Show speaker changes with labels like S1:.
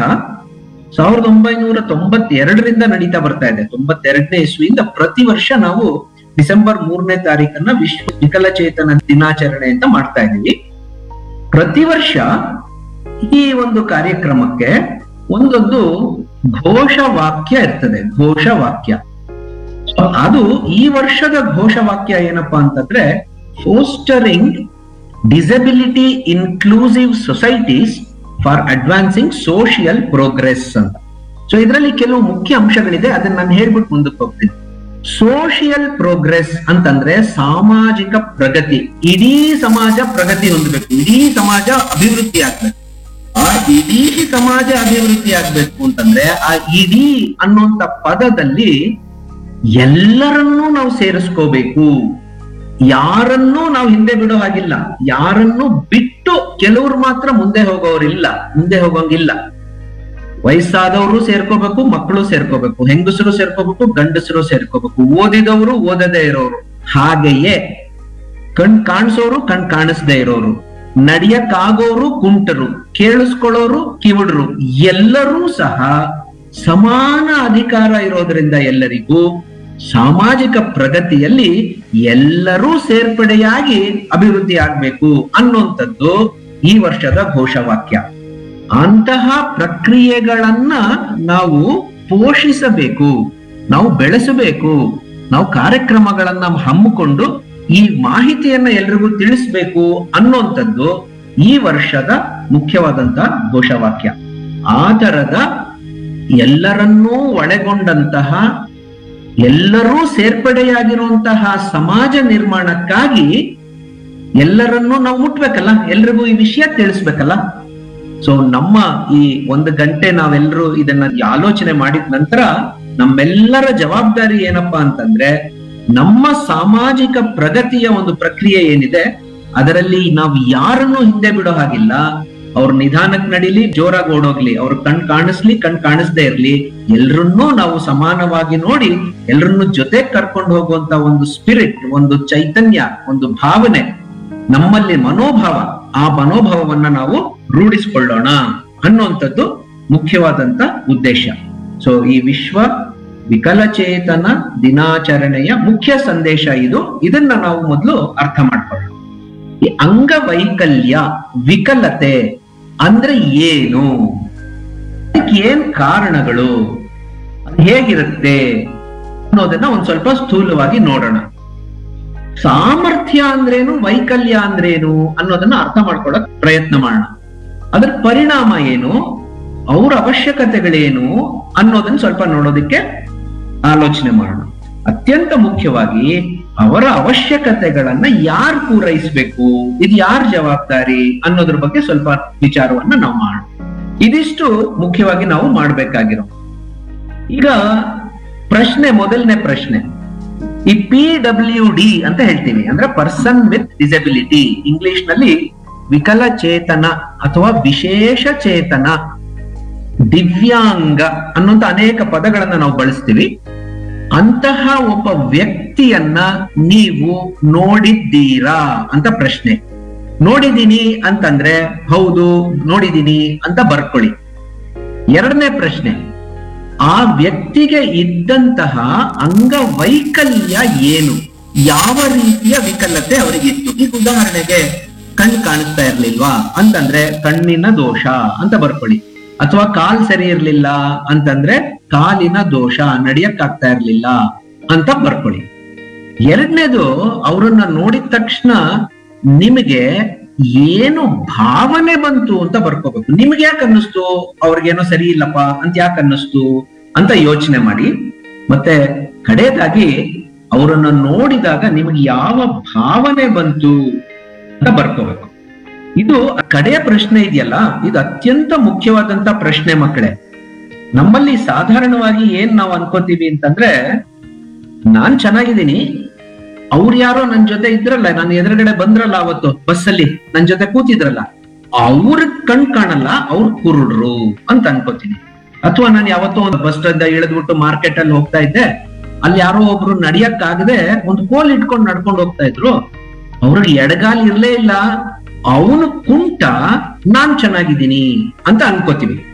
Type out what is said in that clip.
S1: ಸಾವಿರದ ಒಂಬೈನೂರ ತೊಂಬತ್ತೆರಡರಿಂದ ನಡೀತಾ ಬರ್ತಾ ಇದೆ ತೊಂಬತ್ತೆರಡನೇ ಇಸ್ವಿಯಿಂದ ಪ್ರತಿ ವರ್ಷ ನಾವು ಡಿಸೆಂಬರ್ ಮೂರನೇ ತಾರೀಕನ್ನ ವಿಶ್ವ ವಿಕಲಚೇತನ ದಿನಾಚರಣೆ ಅಂತ ಮಾಡ್ತಾ ಇದೀವಿ ಪ್ರತಿ ವರ್ಷ ಈ ಒಂದು ಕಾರ್ಯಕ್ರಮಕ್ಕೆ ಒಂದೊಂದು ಘೋಷವಾಕ್ಯ ಇರ್ತದೆ ಘೋಷವಾಕ್ಯ So, ಅದು ಈ ವರ್ಷದ ಘೋಷವಾಕ್ಯ ಏನಪ್ಪಾ ಅಂತಂದ್ರೆ fostering disability inclusive societies for advancing social progress ಅಂತ ಸೊ ಇದರಲ್ಲಿ ಕೆಲವು ಮುಖ್ಯ ಅಂಶಗಳಿದೆ ಅದನ್ನ ನಾನು ಹೇಳ್ಬಿಟ್ಟು ಮುಂದಕ್ಕೆ ಹೋಗ್ತೀನಿ ಸೋಷಿಯಲ್ ಪ್ರೋಗ್ರೆಸ್ ಅಂತಂದ್ರೆ ಸಾಮಾಜಿಕ ಪ್ರಗತಿ ಇಡೀ ಸಮಾಜ ಪ್ರಗತಿ ಹೊಂದಬೇಕು ಇಡೀ ಸಮಾಜ ಅಭಿವೃದ್ಧಿ ಆಗ್ಬೇಕು ಆ ಇಡೀ ಸಮಾಜ ಅಭಿವೃದ್ಧಿ ಆಗ್ಬೇಕು ಅಂತಂದ್ರೆ ಆ ಇಡೀ ಅನ್ನುವಂತ ಪದದಲ್ಲಿ ಎಲ್ಲರನ್ನೂ ನಾವು ಸೇರಿಸ್ಕೋಬೇಕು ಯಾರನ್ನೂ ನಾವು ಹಿಂದೆ ಬಿಡೋ ಹಾಗಿಲ್ಲ ಯಾರನ್ನೂ ಬಿಟ್ಟು ಕೆಲವ್ರು ಮಾತ್ರ ಮುಂದೆ ಹೋಗೋರಿಲ್ಲ ಮುಂದೆ ಹೋಗೋಂಗಿಲ್ಲ ವಯಸ್ಸಾದವರು ಸೇರ್ಕೋಬೇಕು ಮಕ್ಕಳು ಸೇರ್ಕೋಬೇಕು ಹೆಂಗಸರು ಸೇರ್ಕೋಬೇಕು ಗಂಡಸರು ಸೇರ್ಕೋಬೇಕು ಓದಿದವರು ಓದದೇ ಇರೋರು ಹಾಗೆಯೇ ಕಣ್ ಕಾಣಿಸೋರು ಕಣ್ ಕಾಣಿಸ್ದೇ ಇರೋರು ನಡಿಯಕ್ಕಾಗೋರು ಕುಂಟರು ಕೇಳಿಸ್ಕೊಳ್ಳೋರು ಕಿವುಡರು ಎಲ್ಲರೂ ಸಹ ಸಮಾನ ಅಧಿಕಾರ ಇರೋದ್ರಿಂದ ಎಲ್ಲರಿಗೂ ಸಾಮಾಜಿಕ ಪ್ರಗತಿಯಲ್ಲಿ ಎಲ್ಲರೂ ಸೇರ್ಪಡೆಯಾಗಿ ಅಭಿವೃದ್ಧಿ ಆಗ್ಬೇಕು ಅನ್ನುವಂಥದ್ದು ಈ ವರ್ಷದ ಘೋಷವಾಕ್ಯ ಅಂತಹ ಪ್ರಕ್ರಿಯೆಗಳನ್ನ ನಾವು ಪೋಷಿಸಬೇಕು ನಾವು ಬೆಳೆಸಬೇಕು ನಾವು ಕಾರ್ಯಕ್ರಮಗಳನ್ನ ಹಮ್ಮಿಕೊಂಡು ಈ ಮಾಹಿತಿಯನ್ನ ಎಲ್ರಿಗೂ ತಿಳಿಸ್ಬೇಕು ಅನ್ನುವಂಥದ್ದು ಈ ವರ್ಷದ ಮುಖ್ಯವಾದಂತ ಘೋಷವಾಕ್ಯ ಆ ತರದ ಎಲ್ಲರನ್ನೂ ಒಳಗೊಂಡಂತಹ ಎಲ್ಲರೂ ಸೇರ್ಪಡೆಯಾಗಿರುವಂತಹ ಸಮಾಜ ನಿರ್ಮಾಣಕ್ಕಾಗಿ ಎಲ್ಲರನ್ನೂ ನಾವು ಮುಟ್ಬೇಕಲ್ಲ ಎಲ್ರಿಗೂ ಈ ವಿಷಯ ತಿಳಿಸ್ಬೇಕಲ್ಲ ಸೊ ನಮ್ಮ ಈ ಒಂದು ಗಂಟೆ ನಾವೆಲ್ಲರೂ ಇದನ್ನ ಆಲೋಚನೆ ಮಾಡಿದ ನಂತರ ನಮ್ಮೆಲ್ಲರ ಜವಾಬ್ದಾರಿ ಏನಪ್ಪಾ ಅಂತಂದ್ರೆ ನಮ್ಮ ಸಾಮಾಜಿಕ ಪ್ರಗತಿಯ ಒಂದು ಪ್ರಕ್ರಿಯೆ ಏನಿದೆ ಅದರಲ್ಲಿ ನಾವು ಯಾರನ್ನೂ ಹಿಂದೆ ಬಿಡೋ ಹಾಗಿಲ್ಲ ಅವ್ರ ನಿಧಾನಕ್ ನಡೀಲಿ ಜೋರಾಗಿ ಓಡೋಗ್ಲಿ ಅವ್ರ ಕಣ್ ಕಾಣಿಸ್ಲಿ ಕಣ್ ಕಾಣಿಸ್ದೇ ಇರ್ಲಿ ಎಲ್ರನ್ನೂ ನಾವು ಸಮಾನವಾಗಿ ನೋಡಿ ಎಲ್ರನ್ನೂ ಜೊತೆ ಕರ್ಕೊಂಡು ಹೋಗುವಂತ ಒಂದು ಸ್ಪಿರಿಟ್ ಒಂದು ಚೈತನ್ಯ ಒಂದು ಭಾವನೆ ನಮ್ಮಲ್ಲಿ ಮನೋಭಾವ ಆ ಮನೋಭಾವವನ್ನ ನಾವು ರೂಢಿಸಿಕೊಳ್ಳೋಣ ಅನ್ನುವಂಥದ್ದು ಮುಖ್ಯವಾದಂತ ಉದ್ದೇಶ ಸೊ ಈ ವಿಶ್ವ ವಿಕಲಚೇತನ ದಿನಾಚರಣೆಯ ಮುಖ್ಯ ಸಂದೇಶ ಇದು ಇದನ್ನ ನಾವು ಮೊದಲು ಅರ್ಥ ಮಾಡ್ಕೊಳ್ಳೋಣ ಈ ಅಂಗವೈಕಲ್ಯ ವಿಕಲತೆ ಅಂದ್ರೆ ಏನು ಅದಕ್ಕೆ ಏನ್ ಕಾರಣಗಳು ಅದು ಹೇಗಿರುತ್ತೆ ಅನ್ನೋದನ್ನ ಒಂದ್ ಸ್ವಲ್ಪ ಸ್ಥೂಲವಾಗಿ ನೋಡೋಣ ಸಾಮರ್ಥ್ಯ ಅಂದ್ರೇನು ವೈಕಲ್ಯ ಅಂದ್ರೇನು ಅನ್ನೋದನ್ನ ಅರ್ಥ ಮಾಡ್ಕೊಳ್ಳಕ್ ಪ್ರಯತ್ನ ಮಾಡೋಣ ಅದರ ಪರಿಣಾಮ ಏನು ಅವ್ರ ಅವಶ್ಯಕತೆಗಳೇನು ಅನ್ನೋದನ್ನ ಸ್ವಲ್ಪ ನೋಡೋದಕ್ಕೆ ಆಲೋಚನೆ ಮಾಡೋಣ ಅತ್ಯಂತ ಮುಖ್ಯವಾಗಿ ಅವರ ಅವಶ್ಯಕತೆಗಳನ್ನ ಯಾರು ಪೂರೈಸಬೇಕು ಇದು ಯಾರ ಜವಾಬ್ದಾರಿ ಅನ್ನೋದ್ರ ಬಗ್ಗೆ ಸ್ವಲ್ಪ ವಿಚಾರವನ್ನ ನಾವು ಮಾಡೋಣ ಇದಿಷ್ಟು ಮುಖ್ಯವಾಗಿ ನಾವು ಮಾಡ್ಬೇಕಾಗಿರೋ ಈಗ ಪ್ರಶ್ನೆ ಮೊದಲನೇ ಪ್ರಶ್ನೆ ಈ ಪಿ ಡಬ್ಲ್ಯೂ ಡಿ ಅಂತ ಹೇಳ್ತೀವಿ ಅಂದ್ರೆ ಪರ್ಸನ್ ವಿತ್ ಡಿಸಬಿಲಿಟಿ ಇಂಗ್ಲಿಷ್ ನಲ್ಲಿ ವಿಕಲಚೇತನ ಅಥವಾ ವಿಶೇಷ ಚೇತನ ದಿವ್ಯಾಂಗ ಅನ್ನುವಂತ ಅನೇಕ ಪದಗಳನ್ನ ನಾವು ಬಳಸ್ತೀವಿ ಅಂತಹ ಒಬ್ಬ ವ್ಯಕ್ತಿಯನ್ನ ನೀವು ನೋಡಿದ್ದೀರಾ ಅಂತ ಪ್ರಶ್ನೆ ನೋಡಿದೀನಿ ಅಂತಂದ್ರೆ ಹೌದು ನೋಡಿದೀನಿ ಅಂತ ಬರ್ಕೊಳ್ಳಿ ಎರಡನೇ ಪ್ರಶ್ನೆ ಆ ವ್ಯಕ್ತಿಗೆ ಇದ್ದಂತಹ ಅಂಗವೈಕಲ್ಯ ಏನು ಯಾವ ರೀತಿಯ ವಿಕಲತೆ ಅವರಿಗಿತ್ತು ಈಗ ಉದಾಹರಣೆಗೆ ಕಣ್ ಕಾಣಿಸ್ತಾ ಇರ್ಲಿಲ್ವಾ ಅಂತಂದ್ರೆ ಕಣ್ಣಿನ ದೋಷ ಅಂತ ಬರ್ಕೊಳ್ಳಿ ಅಥವಾ ಕಾಲ್ ಸರಿ ಇರ್ಲಿಲ್ಲ ಅಂತಂದ್ರೆ ಕಾಲಿನ ದೋಷ ನಡಿಯಕ್ ಆಗ್ತಾ ಇರ್ಲಿಲ್ಲ ಅಂತ ಬರ್ಕೊಳ್ಳಿ ಎರಡನೇದು ಅವರನ್ನ ನೋಡಿದ ತಕ್ಷಣ ನಿಮಗೆ ಏನು ಭಾವನೆ ಬಂತು ಅಂತ ಬರ್ಕೋಬೇಕು ನಿಮ್ಗೆ ಯಾಕೆ ಅನ್ನಿಸ್ತು ಅವ್ರಿಗೇನೋ ಸರಿ ಇಲ್ಲಪ್ಪ ಅಂತ ಯಾಕೆ ಅನ್ನಿಸ್ತು ಅಂತ ಯೋಚನೆ ಮಾಡಿ ಮತ್ತೆ ಕಡೆಯದಾಗಿ ಅವರನ್ನ ನೋಡಿದಾಗ ನಿಮಗೆ ಯಾವ ಭಾವನೆ ಬಂತು ಅಂತ ಬರ್ಕೋಬೇಕು ಇದು ಕಡೆಯ ಪ್ರಶ್ನೆ ಇದೆಯಲ್ಲ ಇದು ಅತ್ಯಂತ ಮುಖ್ಯವಾದಂತ ಪ್ರಶ್ನೆ ಮಕ್ಕಳೇ ನಮ್ಮಲ್ಲಿ ಸಾಧಾರಣವಾಗಿ ಏನ್ ನಾವು ಅನ್ಕೋತೀವಿ ಅಂತಂದ್ರೆ ನಾನ್ ಚೆನ್ನಾಗಿದ್ದೀನಿ ಅವ್ರು ಯಾರೋ ನನ್ ಜೊತೆ ಇದ್ರಲ್ಲ ನಾನು ಎದುರುಗಡೆ ಬಂದ್ರಲ್ಲ ಅವತ್ತು ಬಸ್ಸಲ್ಲಿ ನನ್ ಜೊತೆ ಕೂತಿದ್ರಲ್ಲ ಅವ್ರ ಕಣ್ ಕಾಣಲ್ಲ ಅವ್ರ ಕುರುಡ್ರು ಅಂತ ಅನ್ಕೋತೀನಿ ಅಥವಾ ನಾನು ಯಾವತ್ತೋ ಒಂದು ಬಸ್ ಸ್ಟಾಂಡ್ ಇಳಿದ್ಬಿಟ್ಟು ಮಾರ್ಕೆಟ್ ಅಲ್ಲಿ ಹೋಗ್ತಾ ಇದ್ದೆ ಅಲ್ಲಿ ಯಾರೋ ಒಬ್ರು ನಡಿಯಕ್ಕಾಗದೆ ಒಂದು ಕೋಲ್ ಇಟ್ಕೊಂಡು ನಡ್ಕೊಂಡು ಹೋಗ್ತಾ ಇದ್ರು ಅವ್ರಿಗೆ ಎಡಗಾಲ್ ಇರ್ಲೇ ಇಲ್ಲ ಅವನು ಕುಂಟ ನಾನ್ ಚೆನ್ನಾಗಿದ್ದೀನಿ ಅಂತ ಅನ್ಕೋತೀವಿ